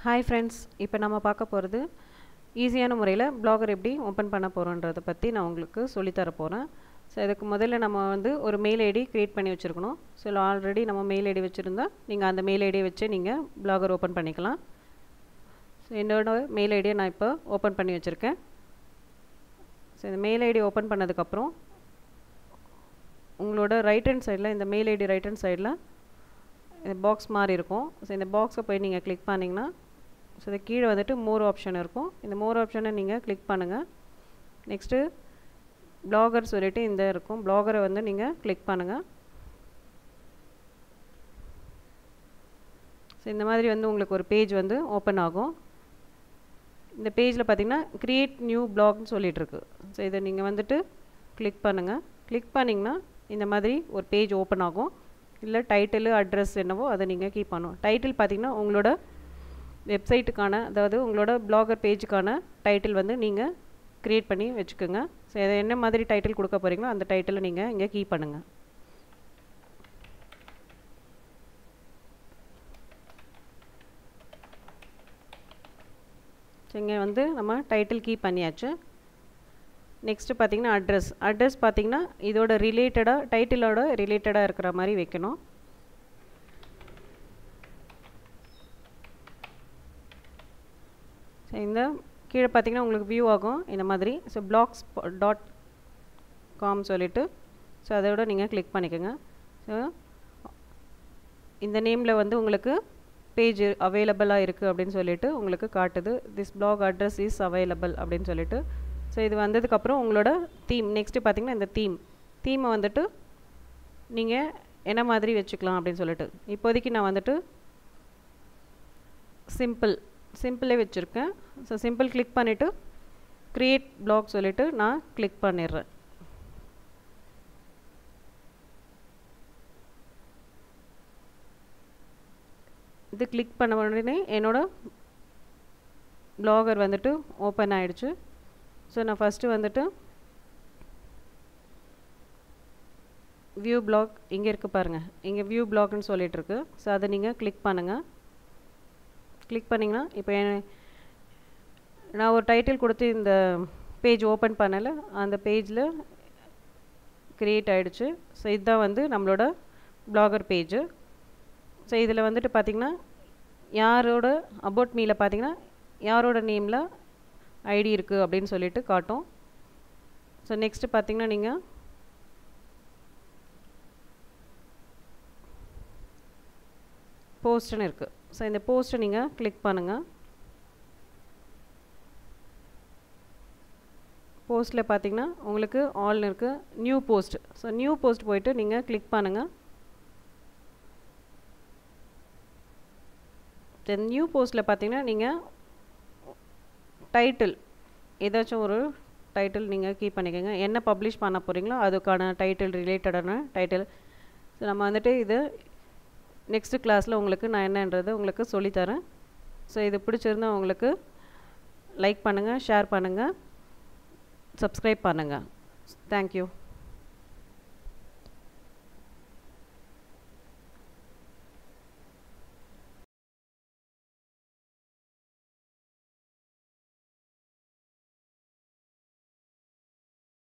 hi friends இப்போ நம்ம பார்க்க போகிறது ஈஸியான முறையில் பிளாகர் எப்படி ஓப்பன் பண்ண போகிறோன்றதை பற்றி நான் உங்களுக்கு சொல்லித்தர போகிறேன் ஸோ இதுக்கு முதல்ல நம்ம வந்து ஒரு மெயில் ஐடி க்ரியேட் பண்ணி வச்சுருக்கணும் ஸோ ஆல்ரெடி நம்ம மெயில் ஐடி வச்சுருந்தா நீங்கள் அந்த மெயில் ஐடியை வச்சு நீங்கள் பிளாகர் ஓப்பன் பண்ணிக்கலாம் ஸோ என்னோட மெயில் ஐடியை நான் இப்போ ஓப்பன் பண்ணி வச்சுருக்கேன் ஸோ இந்த மெயில் ஐடி ஓப்பன் பண்ணதுக்கப்புறம் உங்களோட ரைட் ஹேண்ட் சைடில் இந்த மெயில் ஐடி ரைட் ஹேண்ட் சைடில் இந்த பாக்ஸ் மாதிரி இருக்கும் ஸோ இந்த பாக்ஸை போய் நீங்கள் கிளிக் பண்ணிங்கன்னா ஸோ இது கீழே வந்துட்டு மோர் ஆப்ஷன் இருக்கும் இந்த மோர் ஆப்ஷனை நீங்கள் கிளிக் பண்ணுங்கள் நெக்ஸ்ட்டு பிளாகர் சொல்லிவிட்டு இந்த இருக்கும் பிளாகரை வந்து நீங்கள் கிளிக் பண்ணுங்கள் ஸோ இந்த மாதிரி வந்து உங்களுக்கு ஒரு பேஜ் வந்து ஓப்பன் ஆகும் இந்த பேஜில் பார்த்தீங்கன்னா க்ரியேட் நியூ பிளாக்னு சொல்லிகிட்ருக்கு ஸோ இதை நீங்கள் வந்துட்டு கிளிக் பண்ணுங்கள் கிளிக் பண்ணிங்கன்னா இந்த மாதிரி ஒரு பேஜ் ஓப்பன் ஆகும் இல்லை டைட்டிலு அட்ரஸ் என்னவோ அதை நீங்கள் கீப் பண்ணணும் டைட்டில் பார்த்தீங்கன்னா உங்களோட வெப்சைட்டுக்கான அதாவது உங்களோட பிளாகர் பேஜுக்கான டைட்டில் வந்து நீங்கள் க்ரியேட் பண்ணி வச்சுக்கோங்க ஸோ அதை என்ன மாதிரி டைட்டில் கொடுக்க போகிறீங்களோ அந்த டைட்டிலை நீங்கள் இங்கே கீ பண்ணுங்கள் ஸோ இங்கே வந்து நம்ம டைட்டில் கீ பண்ணியாச்சு நெக்ஸ்ட்டு பார்த்தீங்கன்னா அட்ரஸ் அட்ரஸ் பார்த்தீங்கன்னா இதோட ரிலேட்டடாக டைட்டிலோட ரிலேட்டடாக இருக்கிற மாதிரி வைக்கணும் ஸோ இந்த கீழே பார்த்தீங்கன்னா உங்களுக்கு வியூ ஆகும் இந்த மாதிரி ஸோ பிளாக்ஸ் டாட் காம் சொல்லிவிட்டு ஸோ அதோட நீங்கள் கிளிக் பண்ணிக்கோங்க ஸோ இந்த நேமில் வந்து உங்களுக்கு பேஜ் அவைலபிளாக இருக்குது அப்படின்னு சொல்லிட்டு உங்களுக்கு காட்டுது this blog address is available அப்படின்னு சொல்லிட்டு ஸோ இது வந்ததுக்கப்புறம் உங்களோட தீம் நெக்ஸ்ட்டு பார்த்தீங்கன்னா இந்த தீம் தீமை வந்துட்டு நீங்கள் என்ன மாதிரி வச்சுக்கலாம் அப்படின்னு சொல்லிட்டு இப்போதைக்கு நான் வந்துட்டு சிம்பிள் சிம்பிளே வச்சுருக்கேன் ஸோ சிம்பிள் கிளிக் பண்ணிவிட்டு க்ரியேட் பிளாக் சொல்லிவிட்டு நான் கிளிக் பண்ணிடுறேன் இது கிளிக் பண்ண உடனே என்னோடய பிளாகர் வந்துட்டு ஓப்பன் ஆகிடுச்சு ஸோ நான் ஃபஸ்ட்டு வந்துட்டு வியூ பிளாக் இங்கே இருக்குது பாருங்கள் இங்கே வியூ பிளாக்னு சொல்லிகிட்ருக்கு ஸோ அதை நீங்கள் கிளிக் பண்ணுங்கள் கிளிக் பண்ணிங்கன்னா இப்போ நான் ஒரு டைட்டில் கொடுத்து இந்த பேஜ் ஓப்பன் பண்ணலை அந்த பேஜில் க்ரியேட் ஆகிடுச்சு ஸோ இதுதான் வந்து நம்மளோட பிளாகர் பேஜு ஸோ இதில் வந்துட்டு பார்த்திங்கன்னா யாரோட அபவுட் மீல பார்த்திங்கன்னா யாரோட நேமில் ஐடி இருக்குது அப்படின்னு சொல்லிட்டு காட்டும் ஸோ நெக்ஸ்ட்டு பார்த்திங்கன்னா நீங்கள் போஸ்ட்னு இருக்குது ஸோ இந்த போஸ்ட்டை நீங்கள் கிளிக் பண்ணுங்கள் போஸ்ட்டில் பார்த்தீங்கன்னா உங்களுக்கு ஆல்னு இருக்குது new post so new post போயிட்டு நீங்கள் கிளிக் பண்ணுங்கள் நியூ போஸ்ட்டில் பார்த்தீங்கன்னா நீங்கள் டைட்டில் ஏதாச்சும் ஒரு டைட்டில் நீங்கள் கீப் பண்ணிக்கோங்க என்ன பப்ளிஷ் பண்ண போகிறீங்களோ அதுக்கான டைட்டில் ரிலேட்டடான டைட்டில் ஸோ நம்ம வந்துட்டு இது நெக்ஸ்ட்டு கிளாஸில் உங்களுக்கு நான் என்னன்றது உங்களுக்கு சொல்லித்தரேன் ஸோ இது பிடிச்சிருந்தா உங்களுக்கு லைக் பண்ணுங்கள் ஷேர் பண்ணுங்கள் சப்ஸ்கிரைப் பண்ணுங்கள் தேங்க்யூ